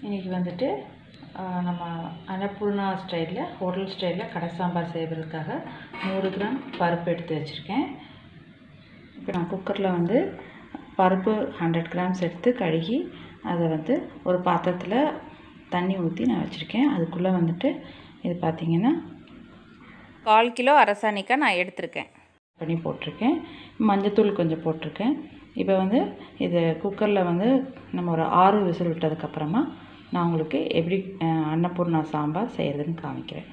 இன்றைக்கி வந்துட்டு ஆஹ், நம்ம அன்னபூர்ணா ஸ்டைலில் ஹோட்டல் ஸ்டைலில் கடை சாம்பார் செய்வதற்காக நூறு கிராம் பருப்பு எடுத்து வச்சுருக்கேன் இப்போ நான் குக்கரில் வந்து பருப்பு ஹண்ட்ரட் கிராம்ஸ் எடுத்து கழுகி அதை வந்து ஒரு பாத்திரத்தில் தண்ணி ஊற்றி நான் வச்சுருக்கேன் அதுக்குள்ளே வந்துட்டு இது பார்த்திங்கன்னா கால் கிலோ அரசாணிக்காய் நான் எடுத்திருக்கேன் பண்ணி போட்டிருக்கேன் மஞ்சத்தூள் கொஞ்சம் போட்டிருக்கேன் இப்போ வந்து இது குக்கரில் வந்து நம்ம ஒரு ஆறு விசில் விட்டதுக்கப்புறமா நான் உங்களுக்கு எப்படி அஹ், அன்னபூர்ணா சாம்பார் செய்கிறதுன்னு காமிக்கிறேன்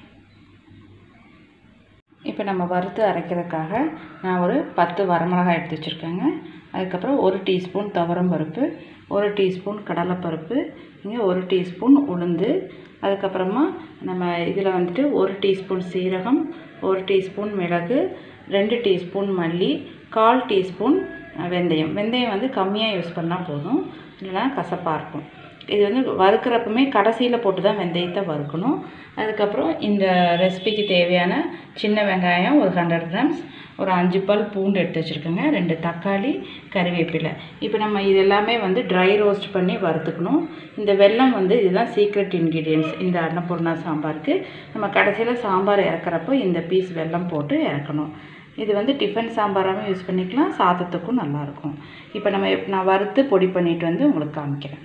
இப்போ நம்ம வறுத்து அரைக்கிறதுக்காக நான் ஒரு பத்து வரமிளகாய் எடுத்து வச்சுருக்கேங்க அதுக்கப்புறம் ஒரு டீஸ்பூன் துவரம் பருப்பு ஒரு டீஸ்பூன் கடலைப்பருப்பு இங்கே ஒரு டீஸ்பூன் உளுந்து அதுக்கப்புறமா நம்ம இதில் வந்துட்டு ஒரு டீஸ்பூன் சீரகம் ஒரு டீஸ்பூன் மிளகு ரெண்டு டீஸ்பூன் மல்லி கால் டீஸ்பூன் அஹ், வெந்தயம் வெந்தயம் வந்து கம்மியாக யூஸ் பண்ணால் போதும் இல்லைன்னா கசப்பாக இருக்கும் இது வந்து வறுக்கிறப்பமே கடைசியில் போட்டு தான் வெந்தயத்தை வறுக்கணும் அதுக்கப்புறம் இந்த ரெசிபிக்கு தேவையான சின்ன வெங்காயம் ஒரு ஹண்ட்ரட் கிராம்ஸ் ஒரு அஞ்சு பல் பூண்டு எடுத்து வச்சுருக்கோங்க ரெண்டு தக்காளி கறிவேப்பிலை இப்போ நம்ம இது எல்லாமே வந்து ட்ரை ரோஸ்ட் பண்ணி வறுத்துக்கணும் இந்த வெல்லம் வந்து இதுதான் சீக்ரெட் இன்க்ரீடியன்ஸ் இந்த அன்னபூர்ணா சாம்பாருக்கு நம்ம கடைசியில் சாம்பார் இறக்குறப்போ இந்த பீஸ் வெல்லம் போட்டு இறக்கணும் இது வந்து டிஃபன் சாம்பாராகவும் யூஸ் பண்ணிக்கலாம் சாதத்துக்கும் நல்லாயிருக்கும் இப்போ நம்ம எப்- நான் வறுத்து பொடி பண்ணிட்டு வந்து உங்களுக்கு காமிக்கிறேன்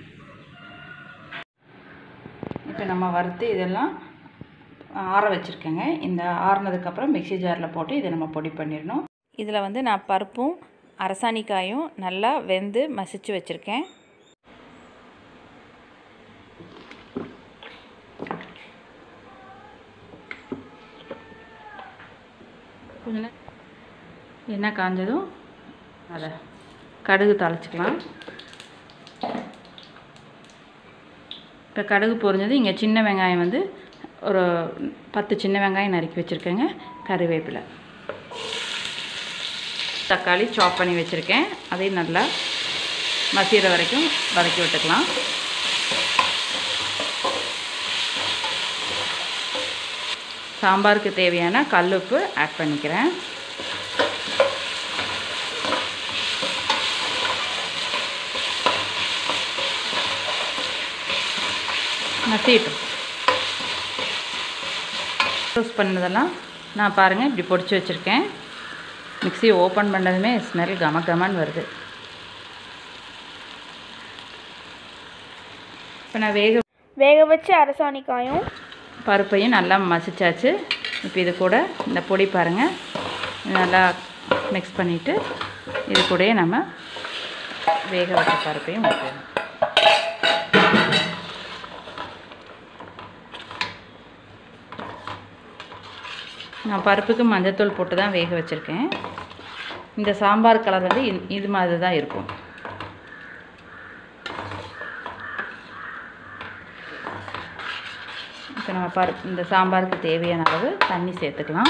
இப்போ நம்ம வறுத்து இதெல்லாம் ஆற வச்சுருக்கேங்க இந்த ஆறுனதுக்கப்புறம் மிக்ஸி ஜாரில் போட்டு இதை நம்ம பொடி பண்ணிடணும் இதில் வந்து நான் பருப்பும் அரசாணிக்காயும் நல்லா வெந்து மசிச்சு வச்சுருக்கேன் கொஞ்ச நேரம் எண்ணெய் காஞ்சதும் அதை கடுகு தாளிச்சிக்கலாம் இப்போ கடுகு பொரிஞ்சது இங்கே சின்ன வெங்காயம் வந்து ஒரு பத்து சின்ன வெங்காயம் நறுக்கி வச்சுருக்கேங்க கருவேப்பிலை தக்காளி சாப் பண்ணி வச்சுருக்கேன் அதையும் நல்லா மசிகிற வரைக்கும் வதக்கி விட்டுக்கலாம் சாம்பாருக்கு தேவையான கல்லுப்பு ஆட் பண்ணிக்கிறேன் நசிட்டோம் யூஸ் பண்ணதெல்லாம் நான் பாருங்கள் இப்படி பொடிச்சு வச்சுருக்கேன் மிக்ஸி ஓப்பன் பண்ணதுமே ஸ்மெல் கம கமன்னு வருது இப்போ நான் வேக வேக வச்ச அரசாணிக்காயும் பருப்பையும் நல்லா மசிச்சாச்சு இப்போ இது கூட இந்த பொடி பாருங்கள் நல்லா மிக்ஸ் பண்ணிவிட்டு இது கூடயே நம்ம வேக வச்ச பருப்பையும் ஊற்றணும் நான் பருப்புக்கு மஞ்சத்தூள் போட்டு தான் வேக வச்சுருக்கேன் இந்த சாம்பார் கலர் வந்து இ- இது மாதிரி தான் இருக்கும் இப்போ நம்ம பருப்பு இந்த சாம்பாருக்கு தேவையான அளவு தண்ணி சேர்த்துக்கலாம்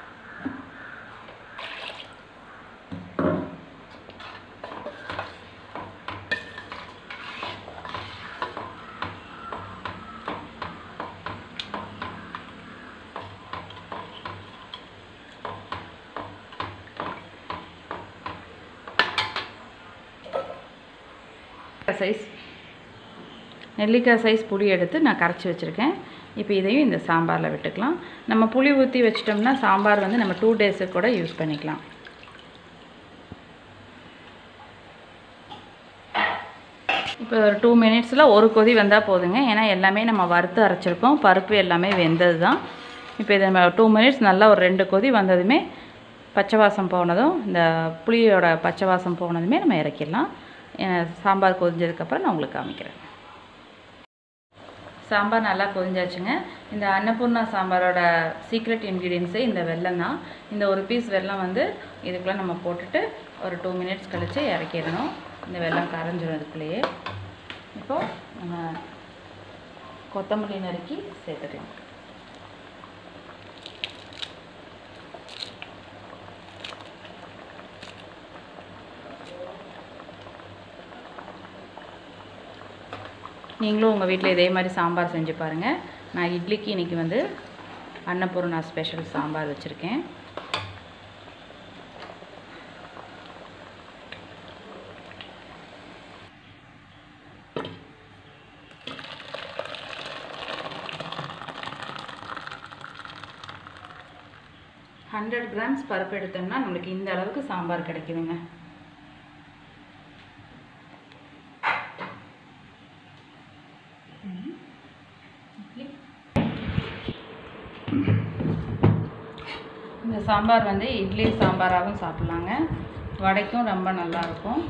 சைஸ் நெல்லிக்காய் சைஸ் புளி எடுத்து நான் கரைச்சி வச்சுருக்கேன் இப்போ இதையும் இந்த சாம்பாரில் விட்டுக்கலாம் நம்ம புளி ஊற்றி வச்சிட்டோம்னா சாம்பார் வந்து நம்ம டூ டேஸுக்கு கூட யூஸ் பண்ணிக்கலாம் இப்போ ஒரு டூ மினிட்ஸில் ஒரு கொதி வந்தால் போதுங்க ஏன்னா எல்லாமே நம்ம வறுத்து அரைச்சிருக்கோம் பருப்பு எல்லாமே வெந்தது தான் இப்போ இதை நம்ம டூ மினிட்ஸ் நல்லா ஒரு ரெண்டு கொதி வந்ததுமே பச்சை வாசம் போனதும் இந்த புளியோட பச்சை வாசம் போனதுமே நம்ம இறக்கிடலாம் அஹ் சாம்பார் கொதிஞ்சதுக்கப்புறம் நான் உங்களுக்கு காமிக்கிறேன் சாம்பார் நல்லா கொதிஞ்சாச்சுங்க இந்த அன்னபூர்ணா சாம்பாரோட சீக்ரெட் இன்க்ரீடியன்ஸே இந்த வெல்லம் தான் இந்த ஒரு பீஸ் வெல்லம் வந்து இதுக்குள்ளே நம்ம போட்டுட்டு ஒரு டூ மினிட்ஸ் கழித்து இறக்கிடணும் இந்த வெல்லம் கரைஞ்சிரும் இதுக்குள்ளேயே இப்போது நம்ம கொத்தமல்லி நறுக்கி சேர்த்துக்கலாம் நீங்களும் உங்கள் வீட்டில் இதே மாதிரி சாம்பார் செஞ்சு பாருங்கள் நான் இட்லிக்கு இன்றைக்கி வந்து அன்னபூர்ணா ஸ்பெஷல் சாம்பார் வச்சுருக்கேன் ஹண்ட்ரட் கிராம்ஸ் பருப்பு எடுத்தோம்னா நம்மளுக்கு இந்த அளவுக்கு சாம்பார் கிடைக்குதுங்க இந்த சாம்பார் வந்து இட்லி சாம்பாராகவும் சாப்பிட்லாங்க வடைக்கும் ரொம்ப நல்லா இருக்கும்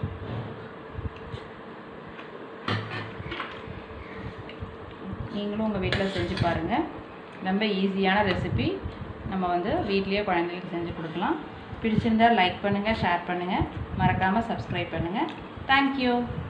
நீங்களும் உங்கள் வீட்டில் செஞ்சு பாருங்கள் ரொம்ப ஈஸியான ரெசிபி நம்ம வந்து வீட்லேயே குழந்தைகளுக்கு செஞ்சு கொடுக்கலாம் பிடிச்சிருந்தா லைக் பண்ணுங்கள் ஷேர் பண்ணுங்கள் மறக்காமல் சப்ஸ்கிரைப் பண்ணுங்கள் தேங்க்யூ